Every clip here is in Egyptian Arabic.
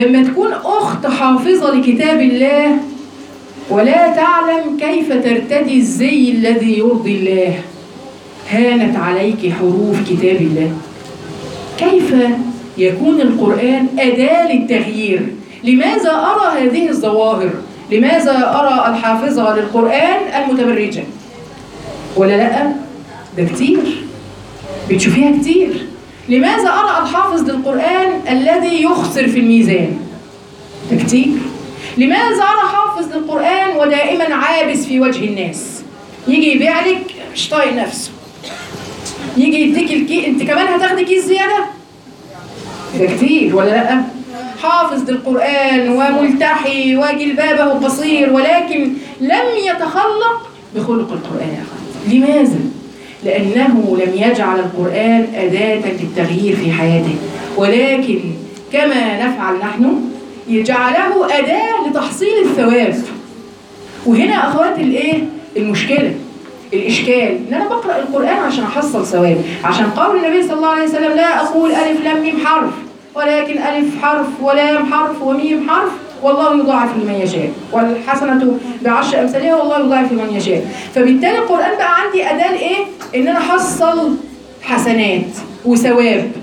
لما تكون أخت حافظة لكتاب الله ولا تعلم كيف ترتدي الزي الذي يرضي الله هانت عليك حروف كتاب الله كيف يكون القرآن أداة للتغيير لماذا أرى هذه الظواهر لماذا أرى الحافظة للقرآن المتبرجة ولا لا ده كتير بتشوفيها كتير لماذا أرى الحافظ للقرآن الذي يخسر في الميزان ده كتير لماذا أرى حافظ للقرآن ودائما عابس في وجه الناس يجي يبيع لك مش طايق نفسه يجي يديك الكي انت كمان هتاخدي كيس زياده ده كتير ولا لا حافظ للقرآن وملتحي وجلبابه قصير ولكن لم يتخلق بخلق القرآن يا أخوان لماذا؟ لأنه لم يجعل القرآن أداة للتغيير في حياته ولكن كما نفعل نحن يجعله أداة لتحصيل الثواب وهنا أخوات الإيه؟ المشكلة الإشكال إن أنا بقرأ القرآن عشان أحصل ثواب عشان قول النبي صلى الله عليه وسلم لا أقول ألف لام ميم حرف ولكن ألف حرف ولام حرف وميم حرف والله يضاعف لمن يشاء والحسنة بعشر أمثالها والله يضاعف لمن يشاء فبالتالي القرآن بقى عندي أداة إيه؟ إن أنا أحصل حسنات وثواب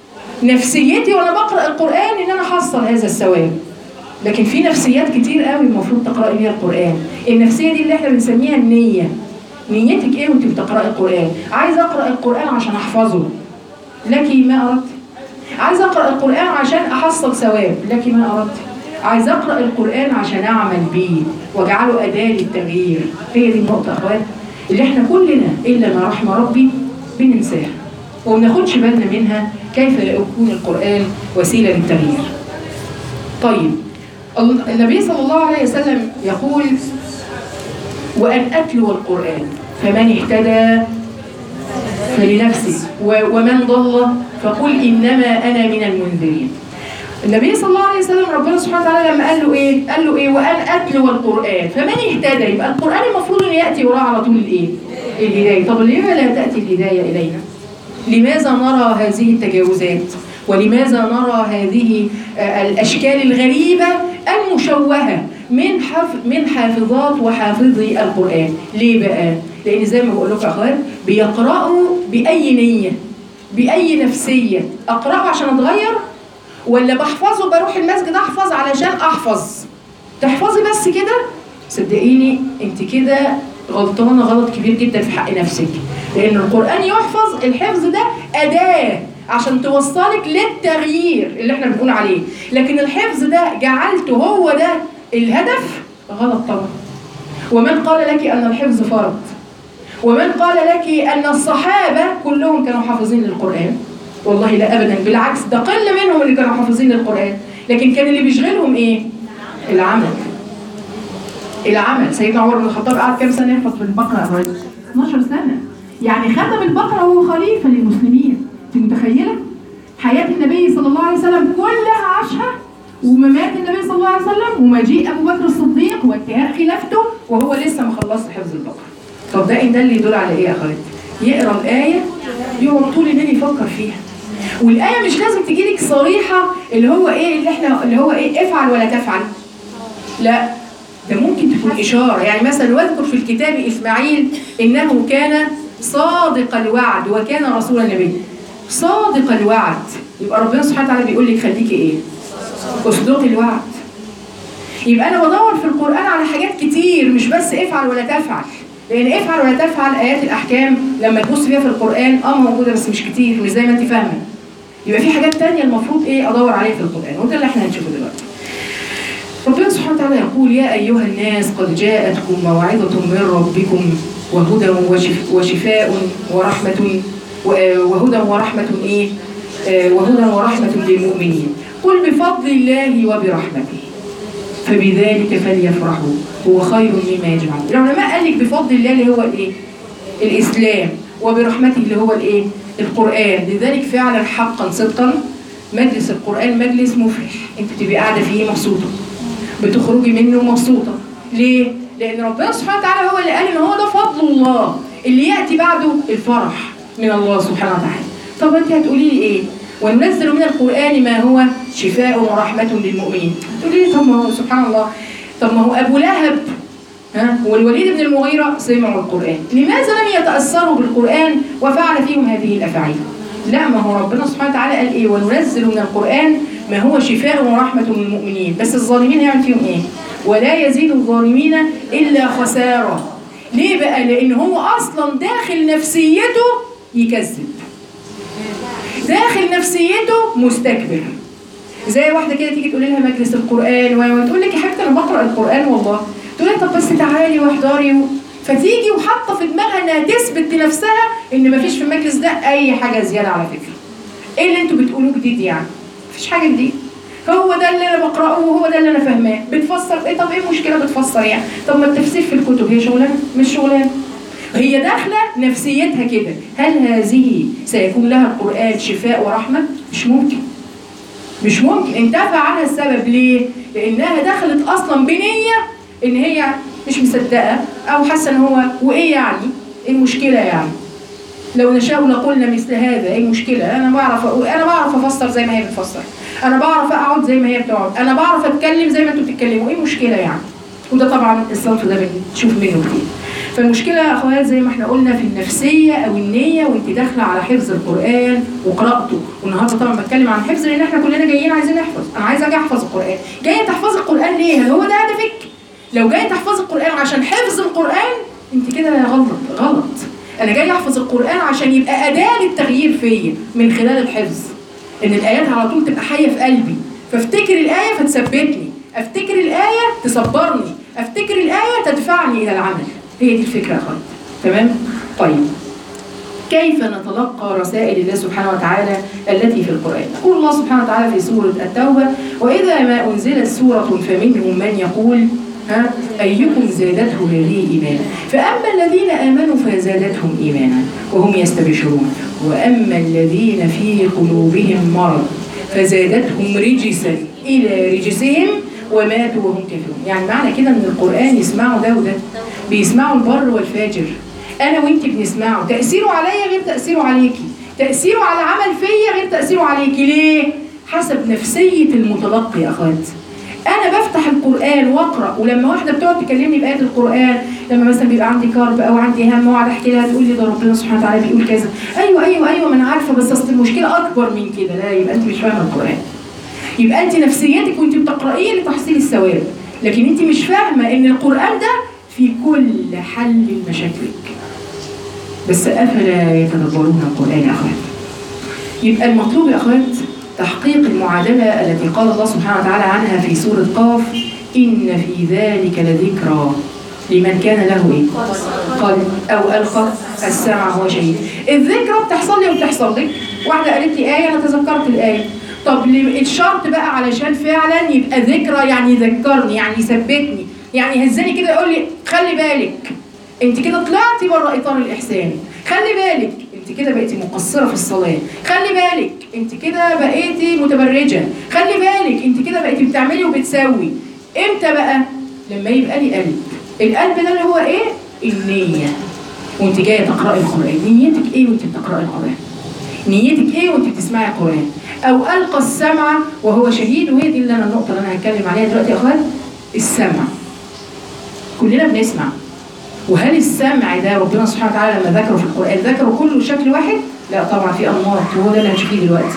نفسيتي وأنا بقرأ القرآن إن أنا أحصل هذا الثواب لكن في نفسيات كتير قوي المفروض تقرأي بيها القرآن النفسية دي اللي احنا بنسميها النية نيتك ايه وانت بتقرأي القرآن عايز أقرأ القرآن عشان أحفظه لك ما أردت عايز أقرأ القرآن عشان أحصل ثواب لك ما أردت عايز أقرأ القرآن عشان أعمل بيه وأجعله أداة للتغيير هي دي النقطة أخوات اللي احنا كلنا إلا ما رحم ربي بننساها وما بناخدش بالنا منها كيف يكون القرآن وسيلة للتغيير طيب النبي صلى الله عليه وسلم يقول وأن أتلو القرآن فمن اهتدى فلنفسه ومن ضل فقل إنما أنا من المنذرين النبي صلى الله عليه وسلم ربنا سبحانه وتعالى لما قال له ايه قال له ايه وان اتلو القران فمن اهتدى يبقى القران المفروض ان ياتي وراه على طول الايه الهدايه طب ليه لا تاتي الهدايه الينا لماذا نرى هذه التجاوزات ولماذا نرى هذه الاشكال الغريبه المشوهه من حف من حافظات وحافظي القران ليه بقى لان زي ما بقول لكم يا اخوات بيقراوا باي نيه باي نفسيه اقراه عشان اتغير ولا بحفظه بروح المسجد احفظ علشان احفظ تحفظي بس كده صدقيني انت كده غلطانه غلط كبير جدا في حق نفسك لان القران يحفظ الحفظ ده اداه عشان توصلك للتغيير اللي احنا بنقول عليه لكن الحفظ ده جعلته هو ده الهدف غلط طبعا ومن قال لك ان الحفظ فرض ومن قال لك ان الصحابه كلهم كانوا حافظين للقران والله لا ابدا بالعكس ده قل منهم اللي كانوا حافظين للقران لكن كان اللي بيشغلهم ايه العمل العمل سيدنا عمر بن الخطاب قعد كام سنه يحفظ في البقره يا راجل 12 سنه يعني ختم البقره وهو خليفه للمسلمين انت متخيله حياه النبي صلى الله عليه وسلم كلها عاشها وممات النبي صلى الله عليه وسلم ومجيء ابو بكر الصديق وانتهاء خلافته وهو لسه ما خلصش حفظ البقره طب ده ان ده اللي يدل على ايه يا خالد يقرا الايه يقعد طول الليل يفكر فيها والايه مش لازم تجي لك صريحه اللي هو ايه اللي احنا اللي هو ايه افعل ولا تفعل لا ده ممكن تكون اشاره يعني مثلا واذكر في الكتاب اسماعيل انه كان صادق الوعد وكان رسول النبي صادق الوعد يبقى ربنا سبحانه وتعالى بيقول لك خليكي ايه اصدقي الوعد يبقى انا بدور في القران على حاجات كتير مش بس افعل ولا تفعل لان افعل ولا تفعل ايات الاحكام لما تبص فيها في القران اه موجوده بس مش كتير مش زي ما انت فاهمه يبقى في حاجات تانية المفروض ايه ادور عليها في القران وده اللي احنا هنشوفه دلوقتي ربنا سبحانه وتعالى يقول يا ايها الناس قد جاءتكم موعظه من ربكم وهدى وشف وشفاء ورحمه وهدى ورحمه ايه وهدى ورحمه للمؤمنين قل بفضل الله وبرحمته فبذلك فليفرحوا هو خير مما يجمعون العلماء قال لك بفضل الله اللي هو الايه الاسلام وبرحمته اللي هو الايه القران لذلك فعلا حقا صدقا مجلس القران مجلس مفرح انت بتبقي قاعده فيه مبسوطه بتخرجي منه مبسوطه ليه لان ربنا سبحانه وتعالى هو اللي قال ان هو ده فضل الله اللي ياتي بعده الفرح من الله سبحانه وتعالى طب انت هتقولي لي ايه وننزل من القران ما هو شفاء ورحمة للمؤمنين تقول لي طب ما هو سبحان الله طب ما هو أبو لهب ها والوليد بن المغيرة سمعوا القرآن لماذا لم يتأثروا بالقرآن وفعل فيهم هذه الأفاعيل لا ما هو ربنا سبحانه وتعالى قال ايه وننزل من القرآن ما هو شفاء ورحمة للمؤمنين بس الظالمين هيعمل فيهم ايه ولا يزيد الظالمين إلا خسارة ليه بقى لأن هو أصلا داخل نفسيته يكذب داخل نفسيته مستكبر زي واحده كده تيجي تقول لها مجلس القران وتقول لك يا حبيبتي انا بقرا القران والله تقول لها طب بس تعالي واحضري و... فتيجي وحاطه في دماغها انها تثبت لنفسها ان مفيش في المجلس ده اي حاجه زياده على فكره ايه اللي انتوا بتقولوه جديد يعني مفيش حاجه جديده هو ده اللي انا بقراه وهو ده اللي انا فاهماه بتفسر ايه طب ايه المشكله بتفسر يعني طب ما التفسير في الكتب هي شغلانه مش شغلانه هي داخله نفسيتها كده هل هذه سيكون لها القران شفاء ورحمه مش ممكن مش ممكن انتفى عنها السبب ليه لانها دخلت اصلا بنيه ان هي مش مصدقه او حاسه ان هو وايه يعني ايه المشكله يعني لو نشاء لقلنا مثل هذا ايه المشكله انا بعرف اقول انا بعرف افسر زي ما هي بتفسر انا بعرف اقعد زي ما هي بتقعد انا بعرف اتكلم زي ما انتوا بتتكلموا ايه المشكله يعني وده طبعا الصنف ده بنشوف منه كتير فالمشكله يا اخوات زي ما احنا قلنا في النفسيه او النيه وانت داخله على حفظ القران وقراءته والنهارده طبعا بتكلم عن حفظ لان احنا كلنا جايين عايزين نحفظ انا عايزه اجي احفظ القران جايه تحفظي القران ليه هل هو ده هدفك لو جايه تحفظي القران عشان حفظ القران انت كده غلط غلط انا جاي احفظ القران عشان يبقى اداه للتغيير فيا من خلال الحفظ ان الايات على طول تبقى حيه في قلبي فافتكر الايه فتثبتني افتكر الايه تصبرني افتكر الايه تدفعني الى العمل هي دي الفكره يا اخوان تمام طيب كيف نتلقى رسائل الله سبحانه وتعالى التي في القرآن يقول الله سبحانه وتعالى في سورة التوبة وإذا ما أنزلت سورة فمنهم من يقول ها أيكم زادته هذه إيمانا فأما الذين آمنوا فزادتهم إيمانا وهم يستبشرون وأما الذين في قلوبهم مرض فزادتهم رجسا إلى رجسهم وماتوا وهم كافرون يعني معنى كده ان القرآن يسمعوا ده وده بيسمعوا البر والفاجر انا وانت بنسمعه تأثيره عليا غير تأثيره عليكي تأثيره على عمل فيا غير تأثيره عليكي ليه حسب نفسية المتلقي يا اخوات انا بفتح القرآن واقرأ ولما واحدة بتقعد تكلمني بآيات القرآن لما مثلا بيبقى عندي كرب او عندي هم واقعد احكي لها تقول لي ده ربنا سبحانه وتعالى بيقول كذا ايوه ايوه ايوه ما انا عارفه بس اصل المشكله اكبر من كده لا يبقى انت مش فاهمه القرآن يبقى انت نفسيتك وانت بتقرأيه لتحصيل الثواب لكن انت مش فاهمه ان القرآن ده في كل حل لمشاكلك بس افلا يتدبرون القرآن يا اخوات يبقى المطلوب يا اخوات تحقيق المعادلة التي قال الله سبحانه وتعالى عنها في سورة قاف إن في ذلك لذكرى لمن كان له ايه؟ قلب او القى السمع هو شهيد. الذكرى بتحصل لي وبتحصل لك، واحده قالت لي ايه انا تذكرت الايه. طب الشرط بقى علشان فعلا يبقى ذكرى يعني يذكرني يعني يثبتني يعني يهزني كده يقول لي خلي بالك انت كده طلعتي بره اطار الاحسان خلي بالك انت كده بقيتي مقصره في الصلاه خلي بالك انت كده بقيتي متبرجه خلي بالك انت كده بقيتي بتعملي وبتسوي امتى بقى لما يبقى لي قلب القلب ده اللي هو ايه النيه وانت جايه تقراي القران نيتك ايه وانت بتقراي القران نيتك ايه وانت بتسمعي القران او القى السمع وهو شهيد وهي دي اللي انا النقطه اللي انا هتكلم عليها دلوقتي يا اخوان السمع كلنا بنسمع وهل السمع ده ربنا سبحانه وتعالى لما ذكره في القرآن ذكره كله شكل واحد؟ لا طبعا في أنماط وهو ده اللي هنشوفيه دلوقتي.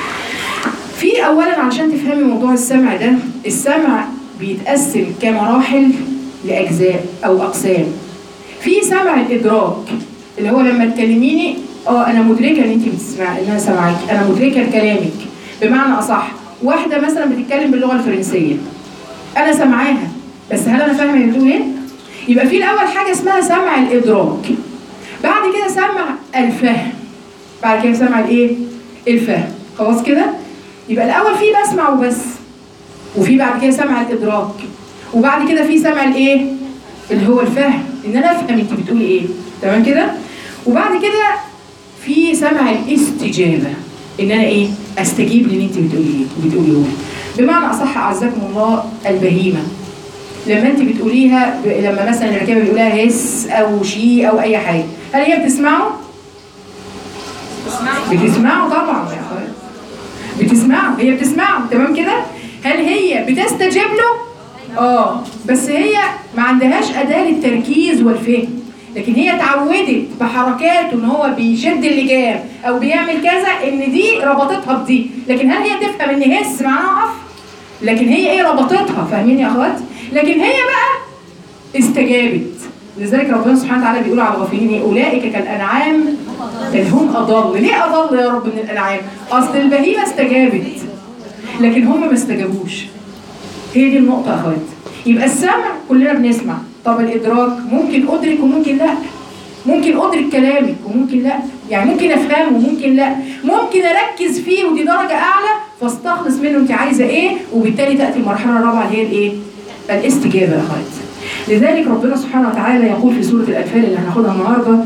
في أولا علشان تفهمي موضوع السمع ده السمع بيتقسم كمراحل لأجزاء أو أقسام. في سمع الإدراك اللي هو لما تكلميني اه أنا مدركة إن أنت بتسمعي إن أنا سامعاكي، أنا مدركة لكلامك بمعنى أصح واحدة مثلا بتتكلم باللغة الفرنسية أنا سامعاها بس هل أنا فاهمة هي بتقول إيه؟ يبقى في الاول حاجه اسمها سمع الادراك بعد كده سمع الفهم بعد كده سمع الايه الفهم خلاص كده يبقى الاول في بسمع وبس وفي بعد كده سمع الادراك وبعد كده في سمع الايه اللي هو الفهم ان انا افهم انت بتقولي ايه تمام كده وبعد كده في سمع الاستجابه ان انا ايه استجيب للي انت بتقولي ايه بتقوليه بمعنى اصح اعزكم الله البهيمه لما انت بتقوليها ب... لما مثلا الركابه بيقولها هس او شي او اي حاجه هل هي بتسمعه؟ بتسمعه طبعا يا اخويا بتسمعه هي بتسمعه تمام كده هل هي بتستجيب له اه بس هي ما عندهاش اداه للتركيز والفهم لكن هي اتعودت بحركاته ان هو بيشد اللجام او بيعمل كذا ان دي ربطتها بدي لكن هل هي تفهم ان هس معناها عف لكن هي ايه ربطتها فاهمين يا اخوات لكن هي بقى استجابت لذلك ربنا سبحانه وتعالى بيقول على الغافلين ايه اولئك كالانعام بل هم اضل ليه اضل يا رب من الانعام اصل البهيمه استجابت لكن هم ما استجابوش هي دي النقطه يا اخوات يبقى السمع كلنا بنسمع طب الادراك ممكن ادرك وممكن لا ممكن ادرك كلامك وممكن لا يعني ممكن افهمه وممكن لا ممكن اركز فيه ودي درجه اعلى فاستخلص منه انت عايزه ايه وبالتالي تاتي المرحله الرابعه اللي هي الايه الاستجابه يا اخوات لذلك ربنا سبحانه وتعالى يقول في سوره الانفال اللي هناخدها النهارده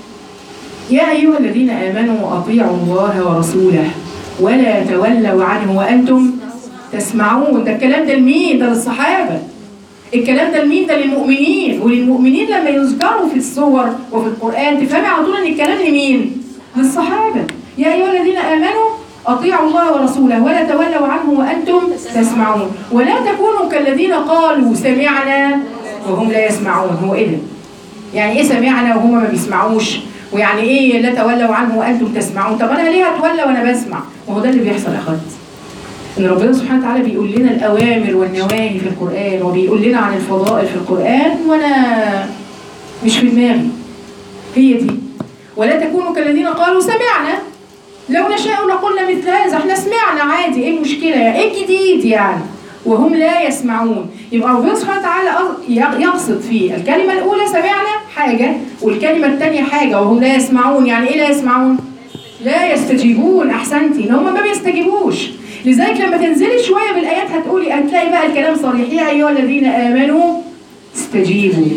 يا ايها الذين امنوا اطيعوا الله ورسوله ولا تولوا عنه وانتم تسمعون ده الكلام ده لمين ده للصحابه الكلام ده لمين ده للمؤمنين وللمؤمنين لما يذكروا في الصور وفي القرآن تفهمي على طول ان الكلام لمين للصحابة يا أيها الذين آمنوا أطيعوا الله ورسوله ولا تولوا عنه وأنتم تسمعون ولا تكونوا كالذين قالوا سمعنا وهم لا يسمعون هو إيه ده؟ يعني إيه سمعنا وهم ما بيسمعوش ويعني إيه لا تولوا عنه وأنتم تسمعون طب أنا ليه أتولى وأنا بسمع وهو ده اللي بيحصل يا أخواتي ان ربنا سبحانه وتعالى بيقول لنا الاوامر والنواهي في القران وبيقول لنا عن الفضائل في القران وانا مش في دماغي هي دي ولا تكونوا كالذين قالوا سمعنا لو نشاء لقلنا مثل هذا احنا سمعنا عادي ايه المشكله يعني ايه الجديد يعني وهم لا يسمعون يبقى ربنا سبحانه وتعالى يقصد في الكلمه الاولى سمعنا حاجه والكلمه الثانيه حاجه وهم لا يسمعون يعني ايه لا يسمعون لا يستجيبون احسنتي ان هم ما بيستجيبوش لذلك لما تنزلي شويه بالايات هتقولي هتلاقي بقى الكلام صريح يا ايها الذين امنوا استجيبوا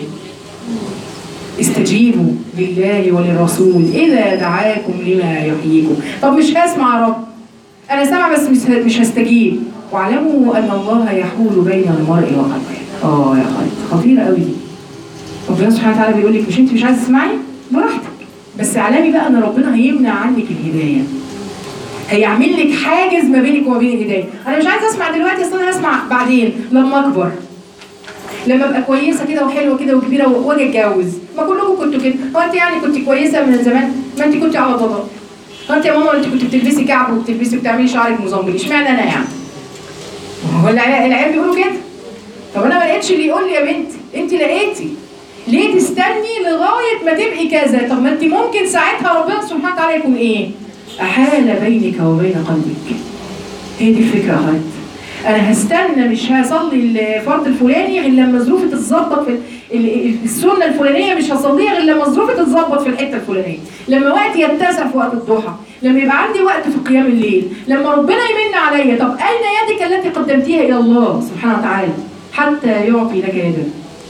استجيبوا لله وللرسول اذا دعاكم لما يحييكم طب مش هسمع يا رب انا سامع بس مش مش هستجيب واعلموا ان الله يحول بين المرء وقلبه اه يا خالد خطيره قوي دي ربنا سبحانه وتعالى بيقول لك مش انت مش عايزه تسمعي براحتك بس اعلمي بقى ان ربنا هيمنع عنك الهدايه هيعمل لك حاجز ما بينك وما بين الهدايه انا مش عايزه اسمع دلوقتي اصل انا هسمع بعدين لما اكبر لما ابقى كويسه كده وحلوه كده وكبيره واجي اتجوز ما كلكم كنتوا كده هو انت يعني كنت كويسه من زمان ما انت كنت على بابا هو انت يا ماما انت كنت بتلبسي كعب وبتلبسي وبتعملي شعرك مزمبل اشمعنى انا يعني هو العيال بيقولوا كده طب انا ما لقيتش اللي يقول لي يا بنتي انت لقيتي ليه تستني لغايه ما تبقي كذا طب ما انت ممكن ساعتها ربنا سبحانه وتعالى يكون ايه أحال بينك وبين قلبك هي دي الفكرة أخوات أنا هستنى مش هصلي الفرض الفلاني غير لما ظروفي تتظبط في السنة الفلانية مش هصليها غير لما ظروفي تتظبط في الحتة الفلانية لما وقتي يتسع في وقت الضحى لما يبقى عندي وقت في قيام الليل لما ربنا يمن عليا طب أين يدك التي قدمتيها إلى الله سبحانه وتعالى حتى يعطي لك يدا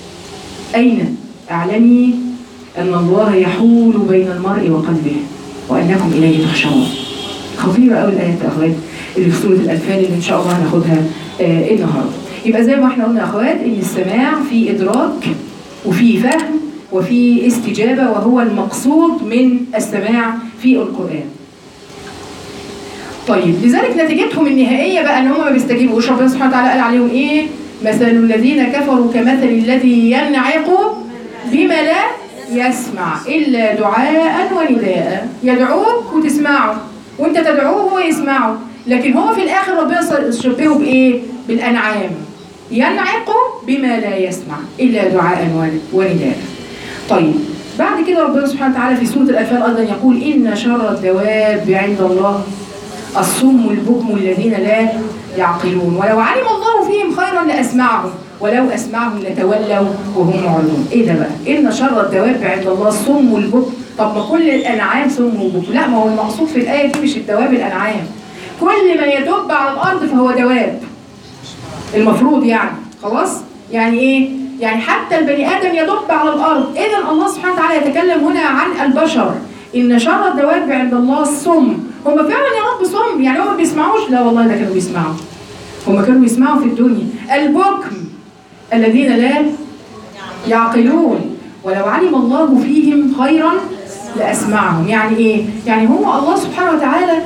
أين اعلمي أن الله يحول بين المرء وقلبه وانكم اليه تخشعون خطيره قوي الايات يا اخوات اللي في سوره الانفال اللي ان شاء الله هناخدها آه النهارده يبقى زي ما احنا قلنا يا اخوات ان السماع في ادراك وفي فهم وفي استجابه وهو المقصود من السماع في القران طيب لذلك نتيجتهم النهائيه بقى ان هم ما بيستجيبوش ربنا سبحانه وتعالى قال عليهم ايه مثل الذين كفروا كمثل الذي ينعق بما لا يسمع إلا دعاء ونداء يدعوك وتسمعه وانت تدعوه وهو يسمعه لكن هو في الآخر ربنا شبهه بإيه؟ بالأنعام ينعق بما لا يسمع إلا دعاء ونداء طيب بعد كده ربنا سبحانه وتعالى في سورة الأنفال أيضا يقول إن شر الدواب عند الله الصم البكم الذين لا يعقلون ولو علم الله فيهم خيرا لأسمعهم ولو أسمعهم لتولوا وهم معرضون إيه ده بقى؟ إن شر الدواب عند الله الصم والبكم طب ما كل الأنعام صم وبكم لا ما هو المقصود في الآية دي مش الدواب الأنعام كل ما يدب على الأرض فهو دواب المفروض يعني خلاص؟ يعني إيه؟ يعني حتى البني آدم يدب على الأرض إذا الله سبحانه وتعالى يتكلم هنا عن البشر إن شر الدواب عند الله الصم هم فعلا يا رب صم يعني هم ما بيسمعوش لا والله ده كانوا بيسمعوا هم كانوا بيسمعوا في الدنيا البكم الذين لا يعقلون ولو علم الله فيهم خيرا لأسمعهم يعني إيه؟ يعني هو الله سبحانه وتعالى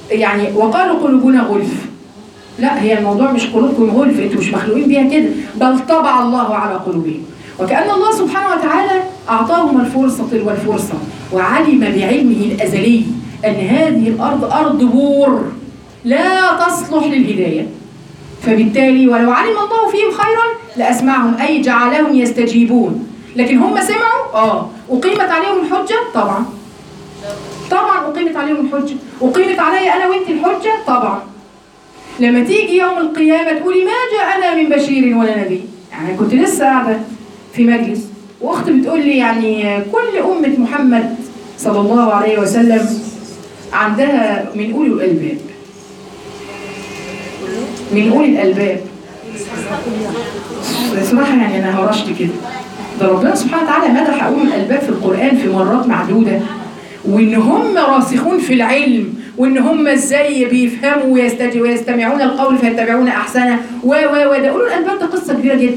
يعني وقالوا قلوبنا غلف لا هي الموضوع مش قلوبكم غلف انتوا مش مخلوقين بيها كده بل طبع الله على قلوبهم وكأن الله سبحانه وتعالى أعطاهم الفرصة تلو الفرصة وعلم بعلمه الأزلي أن هذه الأرض أرض بور لا تصلح للهداية فبالتالي ولو علم الله فيهم خيرا لأسمعهم أي جعلهم يستجيبون لكن هم سمعوا اه أقيمت عليهم الحجة طبعا طبعا أقيمت عليهم الحجة أقيمت علي أنا وأنت الحجة طبعا لما تيجي يوم القيامة تقولي ما جاءنا من بشير ولا نذير يعني كنت لسه قاعدة في مجلس وأخت بتقول لي يعني كل أمة محمد صلى الله عليه وسلم عندها من أولي الألباب من أولي الألباب صراحة يعني أنا هرشت كده ده ربنا سبحانه وتعالى مدح أولي الألباب في القرآن في مرات معدودة وإن هم راسخون في العلم وإن هم إزاي بيفهموا ويستج- ويستمعون القول فيتبعون أحسنه و و و ده أولو الألباب ده قصة كبيرة جدا